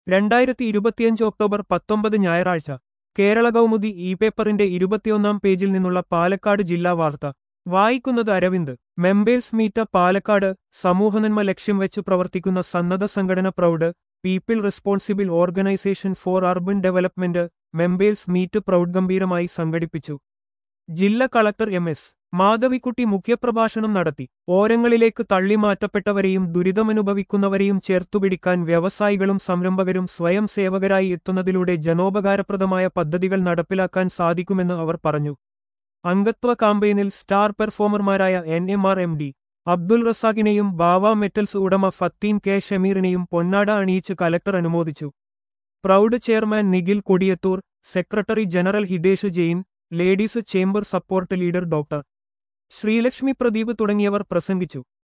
രണ്ടായിരത്തി ഇരുപത്തിയഞ്ച് ഒക്ടോബർ പത്തൊമ്പത് ഞായറാഴ്ച കേരള കൗമുദി ഇ പേപ്പറിന്റെ ഇരുപത്തിയൊന്നാം പേജിൽ നിന്നുള്ള പാലക്കാട് ജില്ലാ വാർത്ത വായിക്കുന്നത് അരവിന്ദ് മെമ്പേഴ്സ് മീറ്റ് പാലക്കാട് സമൂഹനന്മ ലക്ഷ്യം വെച്ച് പ്രവർത്തിക്കുന്ന സന്നദ്ധ സംഘടന PROUD people responsible organisation for urban development members meet PROUD ഗംഭീരമായി സംഘടിപ്പിച്ചു ജില്ലാ കളക്ടർ എം എസ് മാധവിക്കുട്ടി മുഖ്യപ്രഭാഷണം നടത്തി ഓരങ്ങളിലേക്ക് തള്ളിമാറ്റപ്പെട്ടവരെയും ദുരിതമനുഭവിക്കുന്നവരെയും ചേർത്തുപിടിക്കാൻ വ്യവസായികളും സംരംഭകരും സ്വയം സേവകരായി എത്തുന്നതിലൂടെ ജനോപകാരപ്രദമായ പദ്ധതികൾ നടപ്പിലാക്കാൻ സാധിക്കുമെന്ന് അവർ പറഞ്ഞു അംഗത്വ കാമ്പയിനിൽ സ്റ്റാർ പെർഫോമർമാരായ N M R M D Abdul റസാഖിനെയും ബാവ മെറ്റൽസ് ഉടമ ഫത്തീൻ കെ ഷമീറിനെയും പൊന്നാട അണിയിച്ച് കലക്ടർ അനുമോദിച്ചു PROUD chairman Nikhil Kodiyathur secretary general Hitesh Jain ladies chamber support leader doctor Sreelakshmi Pradeep തുടങ്ങിയവർ പ്രസംഗിച്ചു